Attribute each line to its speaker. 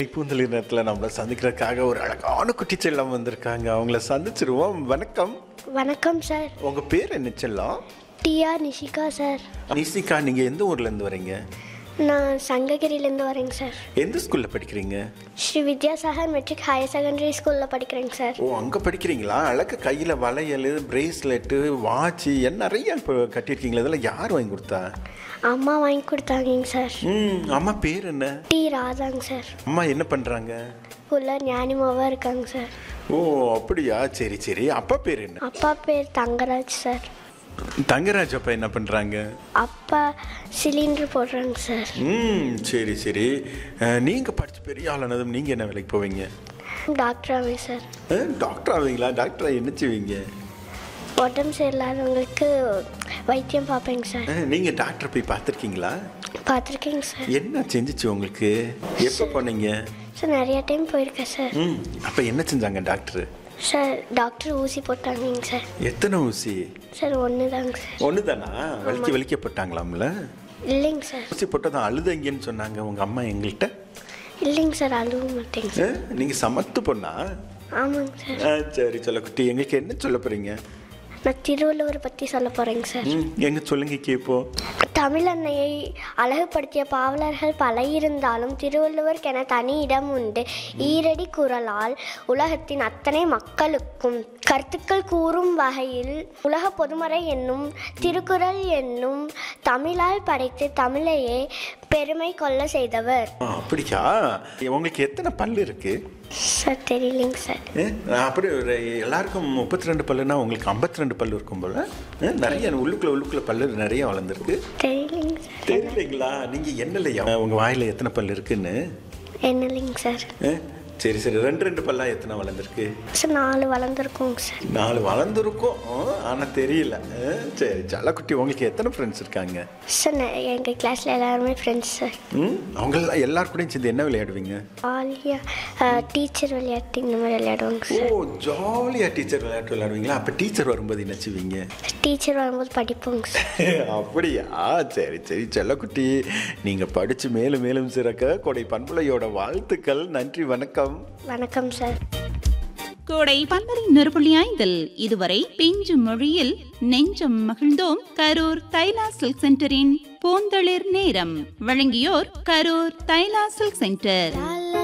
Speaker 1: தேனி பூந்தொழி நேரத்தில் நம்மளை சந்திக்கிறதுக்காக ஒரு அழகான குட்டி செல்லம் வந்திருக்காங்க அவங்கள சந்திச்சிருவோம் வணக்கம்
Speaker 2: வணக்கம் சார்
Speaker 1: உங்கள் பேர் என்ன செல்லம்
Speaker 2: டிஆர் நிஷிகா சார்
Speaker 1: நிசிகா நீங்கள் எந்த ஊர்லேருந்து வரீங்க
Speaker 2: நான் சங்ககிரியிலேருந்து வரேங்க சார்
Speaker 1: எந்த ஸ்கூலில் படிக்கிறீங்க
Speaker 2: Sri Vidyasagar matric higher secondary ஸ்கூலில் படிக்கிறேங்க சார்
Speaker 1: ஓ அங்கே படிக்கிறீங்களா அழகு கையில் வளையல் பிரேஸ்லெட்டு வாட்சு என்ன நிறைய இப்போ கட்டியிருக்கீங்களா இதெல்லாம் யார் வாங்கி கொடுத்தா
Speaker 2: அம்மா வாங்கி கொடுத்தாங்கங்க சார்
Speaker 1: ம் அம்மா பேர் என்ன
Speaker 2: டி ராதாங்க சார்
Speaker 1: அம்மா என்ன பண்ணுறாங்க
Speaker 2: உள்ள ஞானிமாவாக இருக்காங்க சார்
Speaker 1: ஓ அப்படியா சரி சரி அப்பா பேர் என்ன
Speaker 2: அப்பா பேர் தங்கராஜ் சார்
Speaker 1: தங்கராஜ் அப்பா என்ன பண்ணுறாங்க
Speaker 2: அப்பா சிலிண்டர் போடுறாங்க சார்
Speaker 1: ம் சரி சரி நீங்கள் படித்து பெரிய ஆளானதும் நீங்கள் என்ன வேலைக்கு போவீங்க
Speaker 2: டாக்டர் ஆவேன் சார்
Speaker 1: அஹ், டாக்டர் ஆவீங்களா டாக்டரா என்ன செய்வீங்க
Speaker 2: உடம்பு சரியில்லாதவங்களுக்கு வைத்தியம் பார்ப்பேங்க சார்
Speaker 1: அஹ், நீங்க டாக்டர் போய் பார்த்துருக்கீங்களா
Speaker 2: பார்த்துருக்கேங்க சார்
Speaker 1: என்ன செஞ்சுச்சு உங்களுக்கு எப்போ போனீங்க
Speaker 2: சார் நிறைய டைம் போயிருக்கேன் சார்
Speaker 1: ம் அப்போ என்ன செஞ்சாங்க டாக்டர்
Speaker 2: சார் டாக்டர் ஊசி போட்டாங்கங்க சார்
Speaker 1: எத்தனை ஊசி
Speaker 2: சார் ஒன்று தாங்க சார்
Speaker 1: ஒன்று தானா வலிக்க வலிக்க போட்டாங்களாம்ல
Speaker 2: இல்லைங்க சார்
Speaker 1: ஊசி போட்டதும் அழுதங்கன்னு சொன்னாங்க உங்கள் அம்மா எங்கள்கிட்ட
Speaker 2: இல்லைங்க சார் அழுவ மாட்டேங்க சார்
Speaker 1: நீங்கள் சமத்து பொண்ணா
Speaker 2: ஆமாங்க சார்
Speaker 1: ஆ, சரி சொல்ல குட்டி எங்களுக்கு என்ன சொல்ல போகிறீங்க
Speaker 2: நான் திருவள்ளுவர் பற்றி சொல்ல போகிறேங்க சார்
Speaker 1: ம் எங்க சொல்லுங்க கேட்போம்
Speaker 2: தமிழ் அன்னையை அழகுபடுத்திய பாவலர்கள் பல இருந்தாலும் திருவள்ளுவருக்கென தனி இடம் உண்டு ஈரடி குரலால் உலகத்தின் அத்தனை மக்களுக்கும் கருத்துக்கள் கூறும் வகையில் உலக பொதுமறை என்னும் திருக்குறள் என்னும் தமிழால் படைத்து தமிழையே பெருமை கொள்ள செய்தவர்
Speaker 1: ஆ, அப்படியா உங்களுக்கு எத்தனை பல்லு இருக்கு
Speaker 2: சார் தெரியலைங்க சார்
Speaker 1: ஏ, அப்படி ஒரு எல்லாருக்கும் முப்பத்தி ரெண்டு பல்லுனா உங்களுக்கு ஐம்பத்தி ரெண்டு பல்லு இருக்கும் போல ஏ, நிறைய உள்ளுக்குள்ள உள்ளுக்குள்ள பல்லு நிறைய வளர்ந்துருக்கு
Speaker 2: தெரியலைங்க சார்
Speaker 1: தெரியலைங்களா நீங்க என்னலையா உங்க வாயில எத்தனை பல்லு இருக்குன்னு
Speaker 2: என்ன இல்லைங்க சார்
Speaker 1: ஏ, சரி சரி ரெண்டு ரெண்டு பல்லா எத்தனை வளர்ந்துருக்கு
Speaker 2: சார் நாலு வளர்ந்துருக்கோங்க சார்
Speaker 1: நாலு வளர்ந்துருக்கும் ஆனா தெரியல ஏ, சரி ஜலக்குட்டி உங்களுக்கு எத்தனை ஃப்ரெண்ட்ஸ் இருக்காங்க
Speaker 2: சார் எங்கள் கிளாஸில் எல்லாருமே ஃப்ரெண்ட்ஸ் சார்
Speaker 1: ம் அவங்க எல்லாம் எல்லார் கூடயும் சேர்ந்து என்ன விளையாடுவீங்க
Speaker 2: ஜாலியாக டீச்சர் விளையாட்டு இந்த மாதிரி விளையாடுவாங்க
Speaker 1: ஓ
Speaker 2: சார்
Speaker 1: ஜாலியா டீச்சர் விளையாட்டு விளையாடுவீங்களா அப்ப டீச்சர் வரும்போது என்ன செய்வீங்க
Speaker 2: டீச்சர் வரும்போது படிப்போங்க சார்
Speaker 1: அப்படியா சரி சரி செல்லக்குட்டி நீங்க படிச்சு மேலும் மேலும் சிறக்க கொடை பண்புலையோட வாழ்த்துக்கள் நன்றி வணக்கம்
Speaker 2: வணக்கம் சார்
Speaker 3: கோடை பந்தரை நெருப்புள்ளி ஐந்தில் இதுவரை பிஞ்சு மொழியில் நெஞ்சம் மகிழ்ந்தோம் கரூர் தைலா சில்க் சென்டரின் பூந்தளிர் நேரம் வழங்கியோர் கரூர் தைலா சில்க் சென்டர்